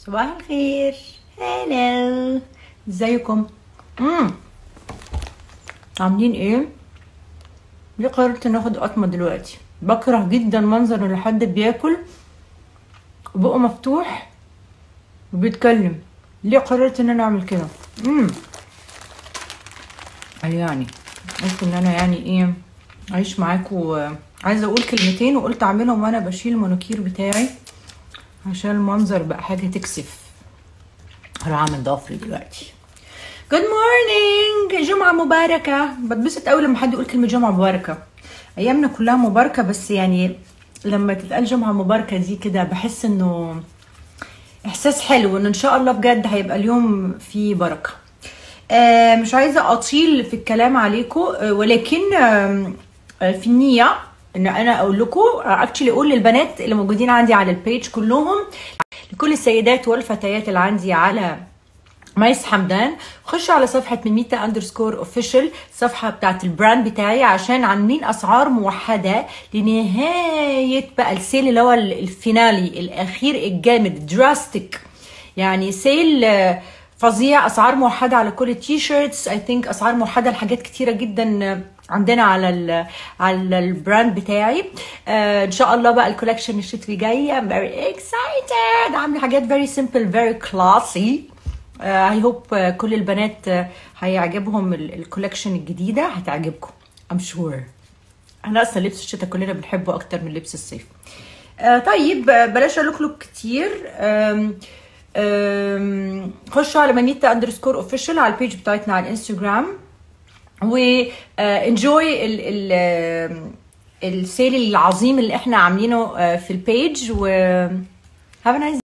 صباح الخير هلو ازيكم امم عاملين ايه ليه قررت ناخد قطمه دلوقتي بكره جدا منظر ان حد بياكل وبقه مفتوح وبيتكلم ليه قررت ان انا اعمل كده امم يعني قلت ان انا يعني ايه اعيش معاكم عايزه اقول كلمتين وقلت اعملهم وانا بشيل المونوكير بتاعي عشان المنظر بقى حاجه تكسف هروح اعمل ضفري دلوقتي جود مورنينج جمعه مباركه بتبسط قوي لما حد يقول كلمه جمعه مباركه ايامنا كلها مباركه بس يعني لما تتقال جمعه مباركه دي كده بحس انه احساس حلو ان ان شاء الله بجد هيبقى اليوم فيه بركه آه مش عايزه اطيل في الكلام عليكم آه ولكن آه في النيه ان انا اقول لكم اكشلي اقول للبنات اللي موجودين عندي على البيج كلهم لكل السيدات والفتيات اللي عندي على ميس حمدان خشوا على صفحة من ميتا اندرسكور اوفيشال الصفحة بتاعت البراند بتاعي عشان عاملين اسعار موحدة لنهاية بقى السيل اللي هو الفينالي الاخير الجامد دراستيك يعني سيل فظيع اسعار موحدة على كل التي شيرتس اي ثينك اسعار موحدة لحاجات كتيرة جدا عندنا على ال على البراند بتاعي آه ان شاء الله بقى الكولكشن الشتوي جاي I'm very excited عامله حاجات very simple very classy اي uh, هوب uh, كل البنات uh, هيعجبهم الكولكشن الجديده هتعجبكم I'm sure احنا اصلا لبس الشتاء كلنا بنحبه اكتر من لبس الصيف طيب بلاش الوكلوك كتير um, um, خشوا على مانيتا اندرسكور اوفيشال على البيج بتاعتنا على الانستجرام و انجوي ال ال السيل العظيم اللي احنا عاملينه في البيج و have a nice